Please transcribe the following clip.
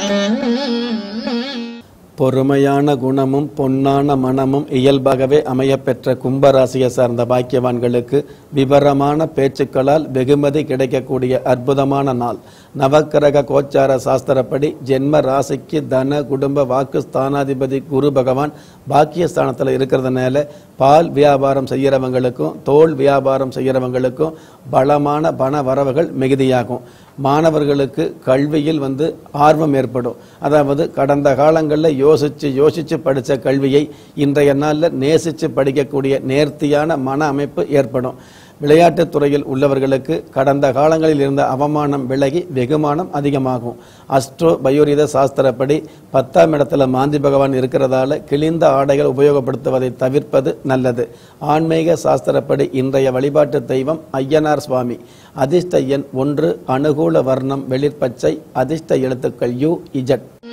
பொறுமையான குணமும் பொன்னான மனமும் இயல்பாகவே அமையப்பெற்ற கும்பராசியை சார்ந்த பாக்கியவான்களுக்கு விவரமான பேச்சுக்களால் வெகுமதி கிடைக்கக்கூடிய அற்புதமான நாள் நவக்கிரக கோச்சார சாஸ்திரப்படி ஜென்ம ராசிக்கு தன குடும்ப வாக்கு ஸ்தானாதிபதி குரு பகவான் பாக்கியஸ்தானத்தில் இருக்கிறதுனால பால் வியாபாரம் செய்கிறவங்களுக்கும் தோல் வியாபாரம் செய்கிறவங்களுக்கும் பலமான பண வரவுகள் மிகுதியாகும் மாணவர்களுக்கு கல்வியில் வந்து ஆர்வம் ஏற்படும் அதாவது கடந்த காலங்களில் யோசித்து யோசித்து படித்த கல்வியை இன்றைய நாளில் நேசித்து படிக்கக்கூடிய நேர்த்தியான மன அமைப்பு ஏற்படும் விளையாட்டுத் துறையில் உள்ளவர்களுக்கு கடந்த காலங்களில் இருந்த அவமானம் விலகி வெகுமானம் அதிகமாகும் அஸ்ட்ரோ பயோரித சாஸ்திரப்படி பத்தாம் இடத்துல மாந்தி பகவான் இருக்கிறதால கிழிந்த ஆடைகள் உபயோகப்படுத்துவதை தவிர்ப்பது நல்லது ஆன்மீக சாஸ்திரப்படி இன்றைய வழிபாட்டு தெய்வம் ஐயனார் சுவாமி அதிர்ஷ்ட எண் ஒன்று அனுகூல வர்ணம் வெளிர்பச்சை அதிர்ஷ்ட எழுத்துக்கள் யு இஜட்